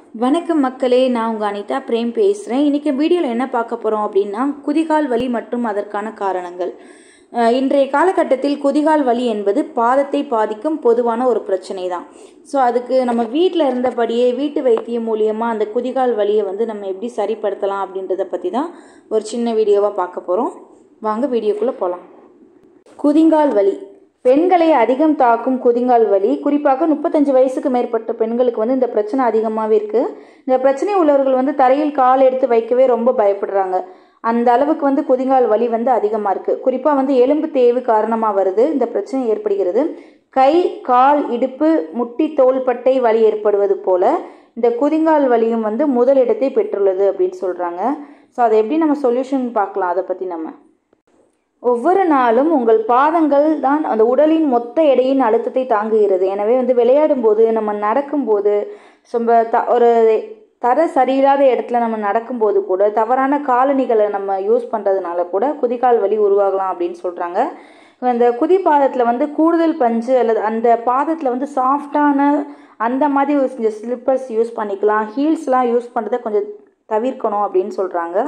வணக்கம் மக்களே நான் உங்கள் அனிதா பிரேம் பேசுகிறேன் இன்றைக்கி வீடியோவில் என்ன பார்க்க போகிறோம் அப்படின்னா குதிகால் வலி மற்றும் அதற்கான காரணங்கள் அஹ் இன்றைய காலகட்டத்தில் குதிகால் வலி என்பது பாதத்தை பாதிக்கும் பொதுவான ஒரு பிரச்சனை தான் ஸோ அதுக்கு நம்ம வீட்டில் இருந்தபடியே வீட்டு வைத்தியம் மூலியமாக அந்த குதிகால் வலியை வந்து நம்ம எப்படி சரிப்படுத்தலாம் அப்படின்றத பற்றி தான் ஒரு சின்ன வீடியோவாக பார்க்க போகிறோம் வாங்க வீடியோக்குள்ளே போகலாம் குதிங்கால் வலி பெண்களை அதிகம் தாக்கும் குதிங்கால் வலி குறிப்பாக முப்பத்தஞ்சு வயசுக்கு மேற்பட்ட பெண்களுக்கு வந்து இந்த பிரச்சனை அதிகமாகவே இருக்குது இந்த பிரச்சனை உள்ளவர்கள் வந்து தரையில் கால் எடுத்து வைக்கவே ரொம்ப பயப்படுறாங்க அந்த அளவுக்கு வந்து குதிங்கால் வலி வந்து அதிகமாக இருக்குது குறிப்பாக வந்து எலும்பு தேய்வு காரணமாக வருது இந்த பிரச்சனை ஏற்படுகிறது கை கால் இடுப்பு முட்டி தோள்பட்டை வலி ஏற்படுவது போல இந்த குதிங்கால் வலியும் வந்து முதலிடத்தை பெற்றுள்ளது அப்படின்னு சொல்கிறாங்க ஸோ அதை எப்படி நம்ம சொல்யூஷன் பார்க்கலாம் அதை பற்றி நம்ம ஒவ்வொரு நாளும் உங்கள் பாதங்கள் தான் அந்த உடலின் மொத்த எடையின் அழுத்தத்தை தாங்குகிறது எனவே வந்து விளையாடும் போது நம்ம நடக்கும்போது ரொம்ப த ஒரு தர சரியில்லாத இடத்துல நம்ம நடக்கும்போது கூட தவறான காலணிகளை நம்ம யூஸ் பண்ணுறதுனால கூட குதிகால் வலி உருவாகலாம் அப்படின்னு சொல்கிறாங்க அந்த குதி பாதத்தில் வந்து கூடுதல் பஞ்சு அல்லது அந்த பாதத்தில் வந்து சாஃப்டான அந்த மாதிரி ஒரு ஸ்லிப்பர்ஸ் யூஸ் பண்ணிக்கலாம் ஹீல்ஸ்லாம் யூஸ் பண்ணுறதை கொஞ்சம் தவிர்க்கணும் அப்படின்னு சொல்கிறாங்க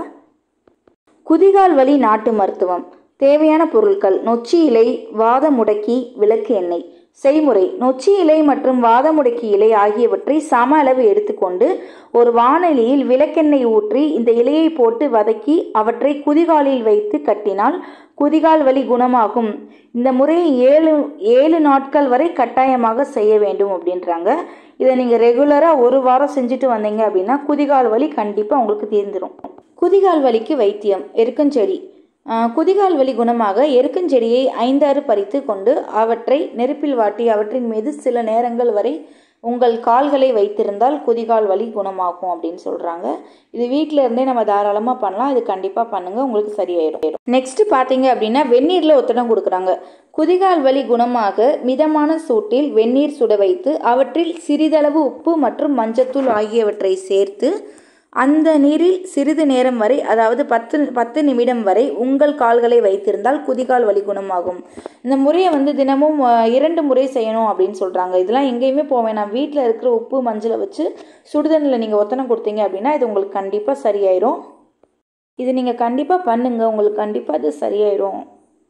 குதிகால் வலி நாட்டு மருத்துவம் தேவையான பொருட்கள் நொச்சி இலை வாத முடக்கி விளக்கு எண்ணெய் செய்முறை நொச்சி இலை மற்றும் வாத முடக்கி இலை ஆகியவற்றை சம அளவு எடுத்துக்கொண்டு ஒரு வானொலியில் விளக்கெண்ணெய் ஊற்றி இந்த இலையை போட்டு வதக்கி அவற்றை குதிகாலில் வைத்து கட்டினால் குதிகால் வலி குணமாகும் இந்த முறையை ஏழு ஏழு நாட்கள் வரை கட்டாயமாக செய்ய வேண்டும் அப்படின்றாங்க இதை நீங்கள் ரெகுலராக ஒரு வாரம் செஞ்சுட்டு வந்தீங்க அப்படின்னா குதிகால் வலி கண்டிப்பாக உங்களுக்கு தீர்ந்துடும் குதிகால் வலிக்கு வைத்தியம் எருக்கஞ்செடி குதிகால் வலி குணமாக எருக்கஞ்செடியை ஐந்தாறு பறித்து கொண்டு அவற்றை நெருப்பில் வாட்டி அவற்றின் மீது சில நேரங்கள் வரை உங்கள் கால்களை வைத்திருந்தால் குதிகால் வலி குணமாகும் அப்படின்னு சொல்கிறாங்க இது வீட்டில் இருந்தே நம்ம தாராளமாக பண்ணலாம் இது கண்டிப்பாக பண்ணுங்கள் உங்களுக்கு சரியாயிடும் நெக்ஸ்ட் பார்த்தீங்க அப்படின்னா வெந்நீரில் ஒத்தடம் கொடுக்குறாங்க குதிகால் வலி குணமாக மிதமான சூட்டில் வெந்நீர் சுட வைத்து அவற்றில் சிறிதளவு உப்பு மற்றும் மஞ்சத்தூள் ஆகியவற்றை சேர்த்து அந்த நீரில் சிறிது நேரம் வரை அதாவது பத்து பத்து நிமிடம் வரை உங்கள் கால்களை வைத்திருந்தால் குதிகால் வலி குணமாகும் இந்த முறையை வந்து தினமும் இரண்டு முறை செய்யணும் அப்படின்னு சொல்கிறாங்க இதெல்லாம் எங்கேயுமே போக வேணாம் வீட்டில் இருக்கிற உப்பு மஞ்சளை வச்சு சுடுதண்ணில் நீங்கள் ஒத்தனை கொடுத்தீங்க அப்படின்னா இது உங்களுக்கு கண்டிப்பாக சரியாயிரும் இது நீங்கள் கண்டிப்பாக பண்ணுங்கள் உங்களுக்கு கண்டிப்பாக இது சரியாயிரும்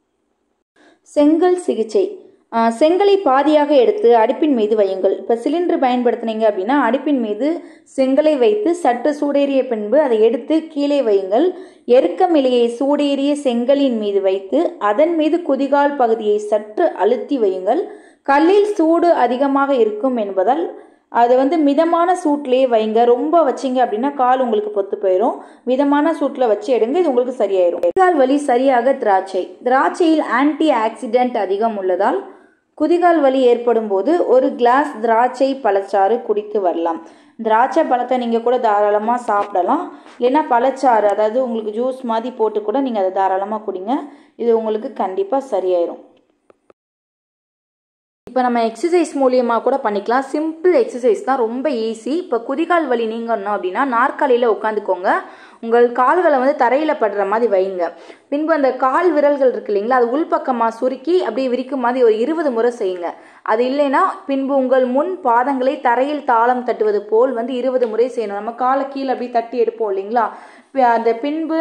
செங்கல் சிகிச்சை செங்கலை பாதியாக எடுத்து அடுப்பின் மீது வையுங்கள் இப்போ சிலிண்டர் பயன்படுத்தினீங்க அப்படின்னா அடுப்பின் மீது செங்கலை வைத்து சற்று சூடேறிய பின்பு அதை எடுத்து கீழே வையுங்கள் எருக்கம் இலையை சூடேறிய செங்கலின் மீது வைத்து அதன் மீது குதிகால் பகுதியை சற்று அழுத்தி வையுங்கள் கல்லில் சூடு அதிகமாக இருக்கும் என்பதால் அதை வந்து மிதமான சூட்லேயே வைங்க ரொம்ப வச்சிங்க அப்படின்னா கால் உங்களுக்கு பொத்து போயிடும் மிதமான சூட்டில் வச்சு எடுங்க இது உங்களுக்கு சரியாயிரும் குதிகால் வலி சரியாக திராட்சை திராட்சையில் ஆன்டி ஆக்சிடென்ட் அதிகம் உள்ளதால் குதிகால் வலி ஏற்படும் போது ஒரு கிளாஸ் திராட்சை பழச்சாறு குடித்து வரலாம் திராட்சை பழத்தை நீங்கள் கூட தாராளமாக சாப்பிடலாம் இல்லைன்னா பழச்சாறு அதாவது உங்களுக்கு ஜூஸ் மாதிரி போட்டு கூட நீங்கள் அதை தாராளமாக குடிங்க இது உங்களுக்கு கண்டிப்பாக சரியாயிரும் இப்போ நம்ம எக்ஸசைஸ் மூலியமாக கூட பண்ணிக்கலாம் சிம்பிள் எக்ஸசைஸ் தான் ரொம்ப ஈஸி இப்போ குதிகால் வலி நீங்கணும் அப்படின்னா நாற்காலியில் உட்காந்துக்கோங்க உங்கள் கால்களை வந்து தரையில் படுற மாதிரி வைங்க பின்பு அந்த கால் விரல்கள் இருக்கு இல்லைங்களா அது உள்பக்கமாக சுருக்கி அப்படியே விரிக்கும் மாதிரி ஒரு இருபது முறை செய்யுங்க அது இல்லைன்னா பின்பு உங்கள் முன் பாதங்களை தரையில் தாளம் தட்டுவது போல் வந்து இருபது முறை செய்யணும் நம்ம காலை கீழே அப்படியே தட்டி எடுப்போம் இல்லைங்களா அந்த பின்பு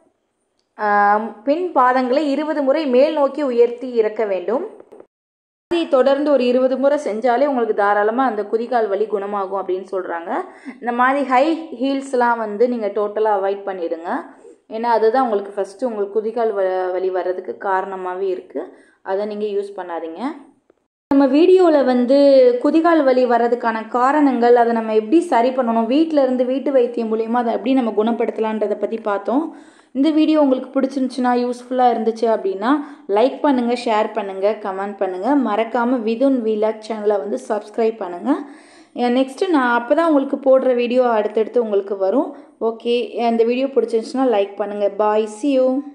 பின் பாதங்களை இருபது முறை மேல் நோக்கி உயர்த்தி இறக்க வேண்டும் தொடர்ந்து ஒரு இருபது முறை செஞ்சாலே உங்களுக்கு தாராளமாக அந்த குதிகால் வலி குணமாகும் அப்படின்னு சொல்கிறாங்க இந்த மாதிரி ஹை ஹீல்ஸ்லாம் வந்து நீங்கள் டோட்டலாக அவாய்ட் பண்ணிடுங்க ஏன்னா அதுதான் உங்களுக்கு ஃபஸ்ட்டு உங்களுக்கு குதிகால் வ வலி வர்றதுக்கு காரணமாகவே இருக்குது அதை நீங்கள் யூஸ் பண்ணாதீங்க நம்ம வீடியோவில் வந்து குதிகால் வலி வர்றதுக்கான காரணங்கள் அதை நம்ம எப்படி சரி பண்ணணும் வீட்டில் இருந்து வீட்டு வைத்தியம் மூலியமாக அதை எப்படி நம்ம குணப்படுத்தலான்றதை பற்றி பார்த்தோம் இந்த வீடியோ உங்களுக்கு பிடிச்சிருந்துச்சுன்னா யூஸ்ஃபுல்லாக இருந்துச்சு அப்படின்னா லைக் பண்ணுங்கள் ஷேர் பண்ணுங்கள் கமெண்ட் பண்ணுங்கள் மறக்காமல் விதுன் வீலாக் சேனலை வந்து சப்ஸ்கிரைப் பண்ணுங்கள் நெக்ஸ்ட்டு நான் அப்போ தான் உங்களுக்கு போடுற வீடியோ அடுத்தடுத்து உங்களுக்கு வரும் ஓகே இந்த வீடியோ பிடிச்சிருந்துச்சுன்னா லைக் பண்ணுங்கள் பாய் சி யூ